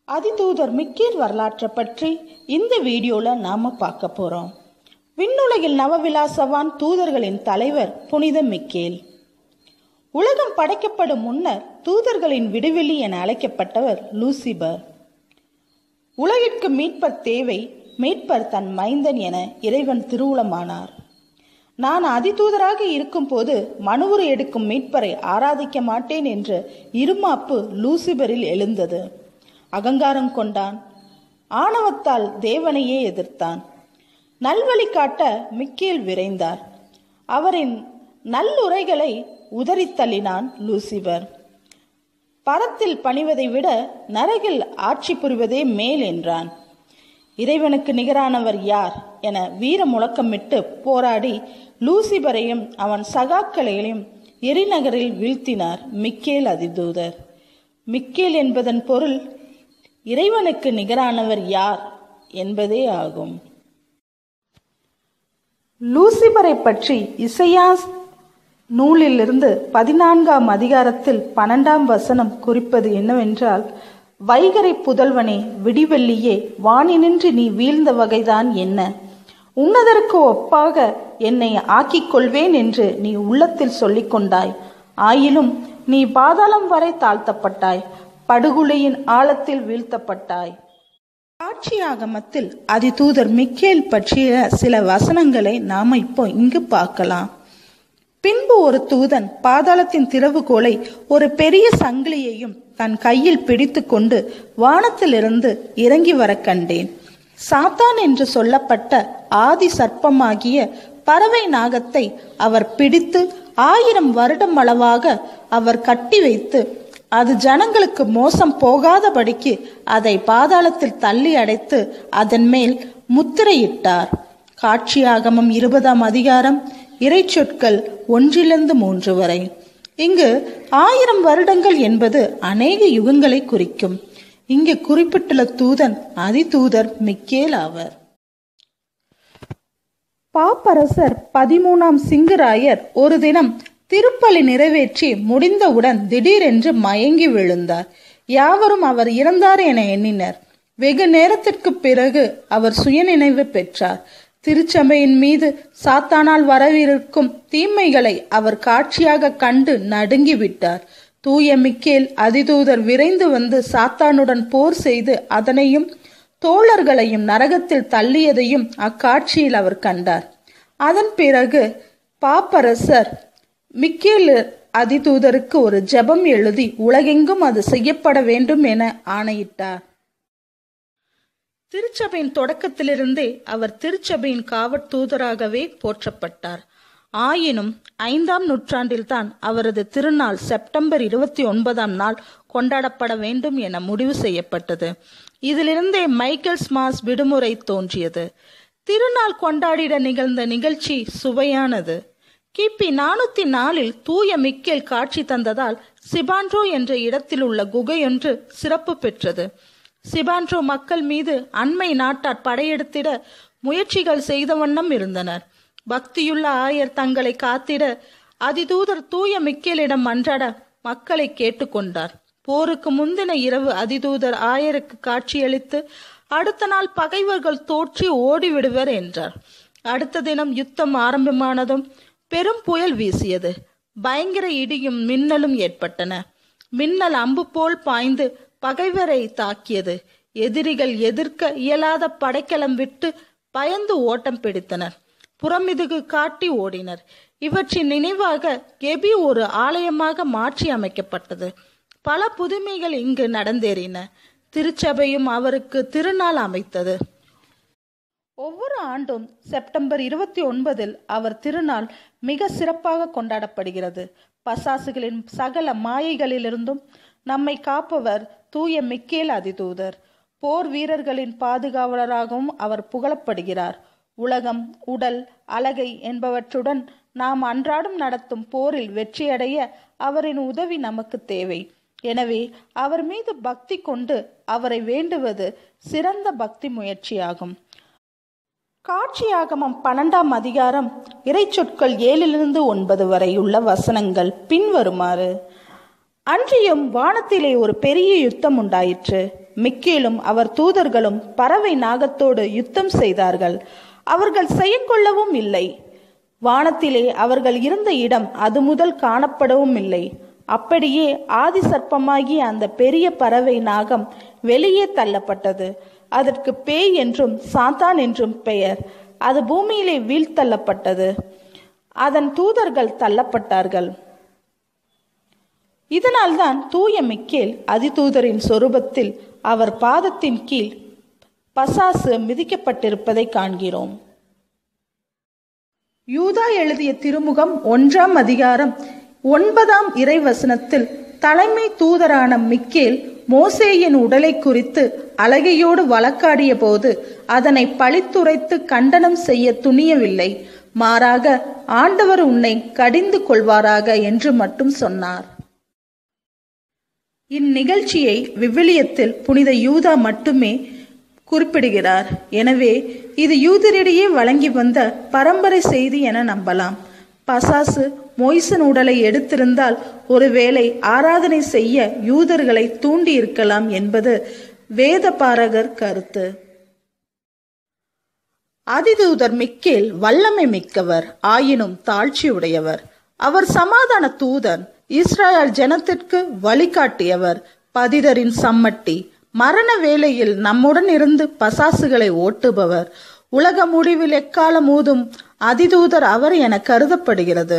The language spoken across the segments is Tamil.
அதிதூதர் மிக்கேல் வரலாற்றை பற்றி இந்த வீடியோல நாம பார்க்க போறோம் விண்ணுலகில் நவவிலாசவான் தூதர்களின் தலைவர் புனித மிக்கேல் உலகம் படைக்கப்படும் முன்னர் தூதர்களின் விடுவெளி என அழைக்கப்பட்டவர் லூசிபர் உலகிற்கு மீட்பர் தேவை மீட்பர் தன் மைந்தன் என இறைவன் திருவுளமானார் நான் அதிதூதராக இருக்கும்போது மனுவுரை எடுக்கும் மீட்பரை ஆராதிக்க மாட்டேன் என்ற இருமாப்பு லூசிபரில் எழுந்தது அகங்காரம் கொண்டான் ஆணவத்தால் தேவனையே எதிர்த்தான் நல்வழி காட்ட மிக்கேல் விரைந்தார் அவரின் நல்லுரைகளை உதறித் தள்ளினான் லூசிபர் பரத்தில் பணிவதை விட நரகில் ஆட்சி புரிவதே மேல் என்றான் இறைவனுக்கு நிகரானவர் யார் என வீர முழக்கமிட்டு போராடி லூசிபரையும் அவன் சகாக்களையும் எரிநகரில் வீழ்த்தினார் மிக்கேல் அதிதூதர் மிக்கேல் என்பதன் பொருள் இறைவனுக்கு நிகரானவர் யார் என்பதே ஆகும் லூசிபரை பற்றி இசையாஸ் நூலிலிருந்து பதினான்காம் அதிகாரத்தில் பன்னெண்டாம் வசனம் குறிப்பது என்னவென்றால் வைகரை புதல்வனே விடிவெள்ளியே வானினின்று நீ வீழ்ந்த வகைதான் என்ன உன்னதற்கு ஒப்பாக என்னை ஆக்கிக் கொள்வேன் என்று நீ உள்ளத்தில் சொல்லிக் கொண்டாய் ஆயினும் நீ பாதாளம் வரை தாழ்த்தப்பட்டாய் படுகுழியின் ஆழத்தில் வீழ்த்தப்பட்டாய் காட்சியாகமத்தில் அதிதூதர் மிக்கேல் பற்றிய சில வசனங்களை நாம இப்போ இங்கு பார்க்கலாம் பின்பு ஒரு தூதன் பாதாளத்தின் திறவுகோலை ஒரு பெரிய சங்கிலியையும் தன் கையில் பிடித்து கொண்டு வானத்திலிருந்து இறங்கி வர கண்டேன் சாத்தான் என்று சொல்லப்பட்ட ஆதி சர்ப்பமாகிய பறவை நாகத்தை அவர் பிடித்து ஆயிரம் வருடம் அளவாக அவர் கட்டி வைத்து அது ஜனங்களுக்கு மோசம் போகாதபடிக்கு அதை பாதாளத்தில் தள்ளி அடைத்து அதன் மேல் முத்திரையிட்டார் காட்சியாகமம் இருபதாம் அதிகாரம் இறைச்சொற்கள் ஒன்றிலிருந்து மூன்று வரை இங்கு ஆயிரம் வருடங்கள் என்பது அநேக யுகங்களை குறிக்கும் இங்கு குறிப்பிட்டுள்ள தூதன் அதிதூதர் மிக்கேல் ஆவர் பாப்பரசர் பதிமூணாம் சிங்கராயர் ஒரு தினம் திருப்பலி நிறைவேற்றி முடிந்தவுடன் திடீரென்று மயங்கி விழுந்தார் யாவரும் அவர் இறந்தார் என எண்ணினர் வெகு நேரத்திற்கு பிறகு அவர் சுயநினைவு பெற்றார் திருச்சபையின் மீது சாத்தானால் வரவிருக்கும் தீமைகளை அவர் காட்சியாக கண்டு நடுங்கி விட்டார் தூய மிக்கேல் அதிதூதர் விரைந்து வந்து சாத்தானுடன் போர் செய்து அதனையும் தோழர்களையும் நரகத்தில் தள்ளியதையும் அக்காட்சியில் அவர் கண்டார் அதன் பிறகு பாப்பரசர் மிக்கேல் அதிதூதருக்கு ஒரு ஜெபம் எழுதி உலகெங்கும் அது செய்யப்பட வேண்டும் என ஆணையிட்டார் திருச்சபையின் தொடக்கத்திலிருந்தே அவர் திருச்சபையின் காவற் தூதராகவே போற்றப்பட்டார் ஆயினும் ஐந்தாம் நூற்றாண்டில்தான் அவரது திருநாள் செப்டம்பர் இருபத்தி ஒன்பதாம் நாள் கொண்டாடப்பட வேண்டும் என முடிவு செய்யப்பட்டது இதிலிருந்தே மைக்கேல்ஸ் மாஸ் விடுமுறை தோன்றியது திருநாள் கொண்டாடிட நிகழ்ந்த நிகழ்ச்சி சுவையானது கிபி நானூத்தி நாலில் தூய மிக்கேல் காட்சி தந்ததால் சிபான்ட்ரோ என்ற இடத்தில் உள்ள குகையொன்று சிறப்பு பெற்றது சிபான்ட்ரோ மக்கள் மீது அண்மை நாட்டார் படையெடுத்திட முயற்சிகள் செய்த வண்ணம் இருந்தனர் பக்தியுள்ள ஆயர் தங்களை காத்திட அதிதூதர் தூய மிக்கேலிடம் மன்றாட மக்களை கேட்டுக்கொண்டார் போருக்கு முந்தின இரவு அதிதூதர் ஆயருக்கு காட்சியளித்து அடுத்த நாள் பகைவர்கள் தோற்றி ஓடிவிடுவர் என்றார் அடுத்த தினம் யுத்தம் ஆரம்பமானதும் பெரும் புயல் வீசியது பயங்கர இடியும் மின்னலும் ஏற்பட்டன மின்னல் அம்பு போல் பாய்ந்து பகைவரை தாக்கியது எதிரிகள் எதிர்க்க இயலாத படைக்கலம் விட்டு பயந்து ஓட்டம் பிடித்தனர் புறமிதுகு காட்டி ஓடினர் இவற்றின் நினைவாக கெபி ஒரு ஆலயமாக மாற்றி அமைக்கப்பட்டது பல புதுமைகள் இங்கு நடந்தேறின திருச்சபையும் அவருக்கு திருநாள் அமைத்தது ஒவ்வொரு ஆண்டும் செப்டம்பர் இருபத்தி ஒன்பதில் அவர் திருநாள் மிக சிறப்பாக கொண்டாடப்படுகிறது பசாசுகளின் சகல மாயைகளிலிருந்தும் நம்மை காப்பவர் தூய மிக்கேல் அதிதூதர் போர் வீரர்களின் பாதுகாவலராகவும் அவர் புகழப்படுகிறார் உலகம் உடல் அழகை என்பவற்றுடன் நாம் அன்றாடம் நடத்தும் போரில் வெற்றியடைய அவரின் உதவி நமக்கு தேவை எனவே அவர் மீது பக்தி கொண்டு அவரை வேண்டுவது சிறந்த பக்தி முயற்சியாகும் காட்சியாகமம் பன்னெண்டாம் அதிகாரம் இறைச்சொற்கள் ஏழிலிருந்து ஒன்பது வரை உள்ள வசனங்கள் பின்வருமாறு அன்றியும் வானத்திலே ஒரு பெரிய யுத்தம் உண்டாயிற்று மிக்கேலும் அவர் தூதர்களும் பறவை நாகத்தோடு யுத்தம் செய்தார்கள் அவர்கள் செயற்கொள்ளவும் இல்லை வானத்திலே அவர்கள் இருந்த இடம் அது முதல் காணப்படவும் இல்லை அப்படியே ஆதி சர்ப்பமாகிய அந்த பெரிய பறவை நாகம் வெளியே தள்ளப்பட்டது அதற்கு பேய் என்றும் சாத்தான் என்றும் பெயர் அது பூமியிலே வீழ்த்தள்ளப்பட்டது அதன் தூதர்கள் தள்ளப்பட்டார்கள் இதனால்தான் தூய மிக்கேல் அதிதூதரின் சொரூபத்தில் அவர் பாதத்தின் கீழ் பசாசு மிதிக்கப்பட்டிருப்பதை காண்கிறோம் யூதா எழுதிய திருமுகம் ஒன்றாம் அதிகாரம் ஒன்பதாம் இறைவசனத்தில் தலைமை தூதரான மிக்கேல் மோசேயின் உடலை குறித்து அழகையோடு வழக்காடிய போது அதனை பழித்துரைத்து கண்டனம் செய்ய துணியவில்லை மாறாக ஆண்டவர் உன்னை கடிந்து கொள்வாராக என்று மட்டும் சொன்னார் இந்நிகழ்ச்சியை விவிலியத்தில் புனித யூதா மட்டுமே குறிப்பிடுகிறார் எனவே இது யூதரிடையே வழங்கி வந்த பரம்பரை செய்தி என நம்பலாம் பசாசு மொய்சன் உடலை எடுத்திருந்தால் ஒருவேளை ஆராதனை செய்ய யூதர்களை தூண்டி இருக்கலாம் என்பது வேத பாரகர் கருத்து அதிதூதர் மிக்கேல் வல்லமை மிக்கவர் ஆயினும் தாழ்ச்சி உடையவர் அவர் சமாதான தூதன் இஸ்ராயல் ஜனத்திற்கு வழிகாட்டியவர் பதிதரின் சம்மட்டி மரண வேளையில் நம்முடன் இருந்து பசாசுகளை ஓட்டுபவர் உலக முடிவில் எக்காலம் ஊதும் அதிதூதர் அவர் என கருதப்படுகிறது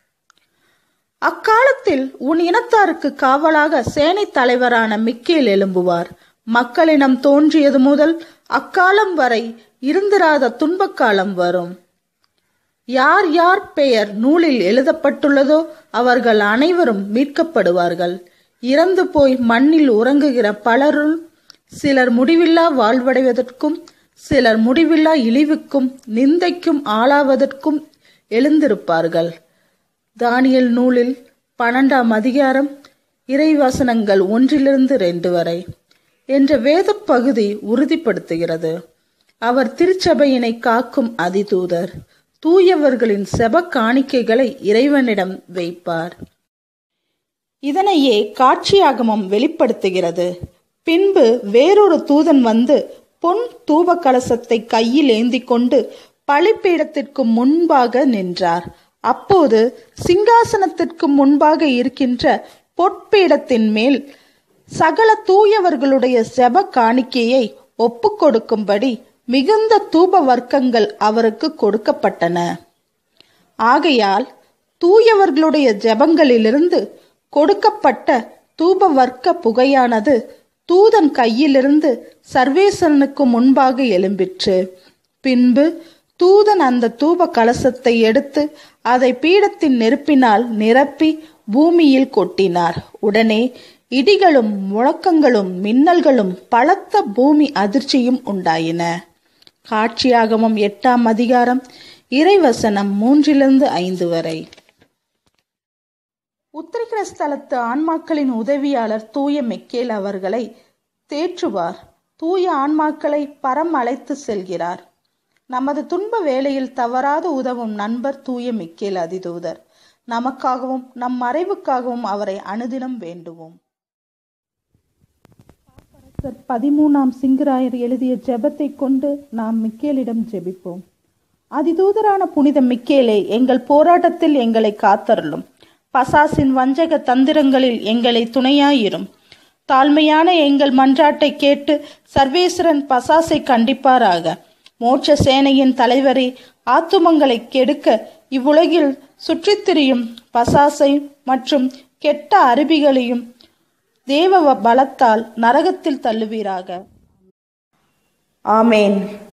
அக்காலத்தில் உன் இனத்தாருக்கு காவலாக சேனை தலைவரான மிக்கேல் எழும்புவார் மக்களினம் தோன்றியது முதல் அக்காலம் வரை இருந்திராத துன்பக்காலம் வரும் யார் யார் பெயர் நூலில் எழுதப்பட்டுள்ளதோ அவர்கள் அனைவரும் மீட்கப்படுவார்கள் இறந்து போய் மண்ணில் உறங்குகிற பலருள் சிலர் முடிவில்லா வாழ்வடைவதற்கும் சிலர் முடிவில்லா இழிவுக்கும் நிந்தைக்கும் ஆளாவதற்கும் எழுந்திருப்பார்கள் தானியல் நூலில் பன்னெண்டாம் அதிகாரம் இறைவசனங்கள் ஒன்றிலிருந்து ரெண்டு வரை என்ற வேத பகுதி உறுதிப்படுத்துகிறது அவர் திருச்சபையினை காக்கும் அதிதூதர் தூயவர்களின் செப காணிக்கைகளை இறைவனிடம் வைப்பார் இதனையே காட்சியாகமம் வெளிப்படுத்துகிறது பின்பு வேறொரு தூதன் வந்து பொன் தூப கலசத்தை கையில் ஏந்தி கொண்டு பலிப்பீடத்திற்கு முன்பாக நின்றார் அப்போது சிங்காசனத்திற்கு முன்பாக இருக்கின்ற பொற்பீடத்தின் மேல் சகல தூயவர்களுடைய செப காணிக்கையை ஒப்பு கொடுக்கும்படி மிகுந்த தூப வர்க்கங்கள் அவருக்கு கொடுக்கப்பட்டன ஆகையால் தூயவர்களுடைய ஜெபங்களிலிருந்து கொடுக்கப்பட்ட தூப வர்க்க புகையானது தூதன் கையிலிருந்து சர்வேசனுக்கு முன்பாக எழும்பிற்று பின்பு தூதன் அந்த தூப கலசத்தை எடுத்து அதை பீடத்தின் நெருப்பினால் நிரப்பி பூமியில் கொட்டினார் உடனே இடிகளும் முழக்கங்களும் மின்னல்களும் பலத்த பூமி அதிர்ச்சியும் உண்டாயின காட்சியாகமம் எட்டாம் அதிகாரம் இறைவசனம் மூன்றிலிருந்து ஐந்து வரை உத்திரிகிற ஸ்தலத்து ஆன்மாக்களின் உதவியாளர் தூய மெக்கேல் அவர்களை தேற்றுவார் தூய ஆன்மாக்களை பரம் அழைத்து செல்கிறார் நமது துன்ப வேளையில் தவறாது உதவும் நண்பர் தூய மிக்கேல் அதிதூதர் நமக்காகவும் நம் மறைவுக்காகவும் அவரை அனுதினம் வேண்டுவோம் பாப்பரசர் பதிமூணாம் சிங்கராயர் எழுதிய ஜெபத்தை கொண்டு நாம் மிக்கேலிடம் ஜெபிப்போம் அதிதூதரான புனித மிக்கேலே எங்கள் போராட்டத்தில் எங்களை காத்தருளும் பசாசின் வஞ்சக தந்திரங்களில் எங்களை துணையாயிரும் தாழ்மையான எங்கள் மன்றாட்டை கேட்டு சர்வேஸ்வரன் பசாசை கண்டிப்பாராக மோட்ச சேனையின் தலைவரே ஆத்துமங்களை கெடுக்க இவ்வுலகில் சுற்றித் திரியும் பசாசை மற்றும் கெட்ட அருவிகளையும் தேவ பலத்தால் நரகத்தில் தள்ளுவீராக ஆமேன்